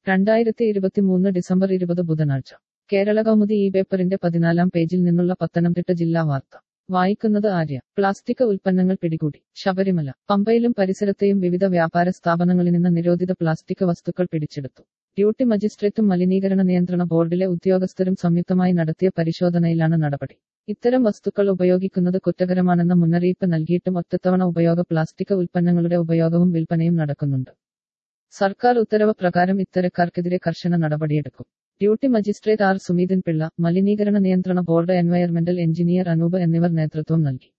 രണ്ടായിരത്തി ഇരുപത്തിമൂന്ന് ഡിസംബർ ഇരുപത് ബുധനാഴ്ച കേരള കൗമുദി ഈ പേപ്പറിന്റെ പതിനാലാം പേജിൽ നിന്നുള്ള പത്തനംതിട്ട ജില്ലാ വാർത്ത വായിക്കുന്നത് ആര്യ പ്ലാസ്റ്റിക് ഉൽപ്പന്നങ്ങൾ പിടികൂടി ശബരിമല പമ്പയിലും പരിസരത്തെയും വിവിധ വ്യാപാര സ്ഥാപനങ്ങളിൽ നിന്ന് നിരോധിത പ്ലാസ്റ്റിക് വസ്തുക്കൾ പിടിച്ചെടുത്തു ഡ്യൂട്ടി മജിസ്ട്രേറ്റും മലിനീകരണ നിയന്ത്രണ ബോർഡിലെ ഉദ്യോഗസ്ഥരും സംയുക്തമായി നടത്തിയ പരിശോധനയിലാണ് നടപടി ഇത്തരം വസ്തുക്കൾ ഉപയോഗിക്കുന്നത് കുറ്റകരമാണെന്ന മുന്നറിയിപ്പ് നൽകിയിട്ടും ഒറ്റത്തവണ ഉപയോഗ പ്ലാസ്റ്റിക് ഉൽപ്പന്നങ്ങളുടെ ഉപയോഗവും വിൽപ്പനയും നടക്കുന്നുണ്ട് സർക്കാർ ഉത്തരവ് പ്രകാരം ഇത്തരക്കാർക്കെതിരെ കർശന നടപടിയെടുക്കും duty magistrate R Sumeethan Pillai മലിനീകരണ നിയന്ത്രണ ബോർഡ് എൻവയർമെന്റൽ എഞ്ചിനീയർ അനൂപ് എന്നിവർ നേതൃത്വം നൽകി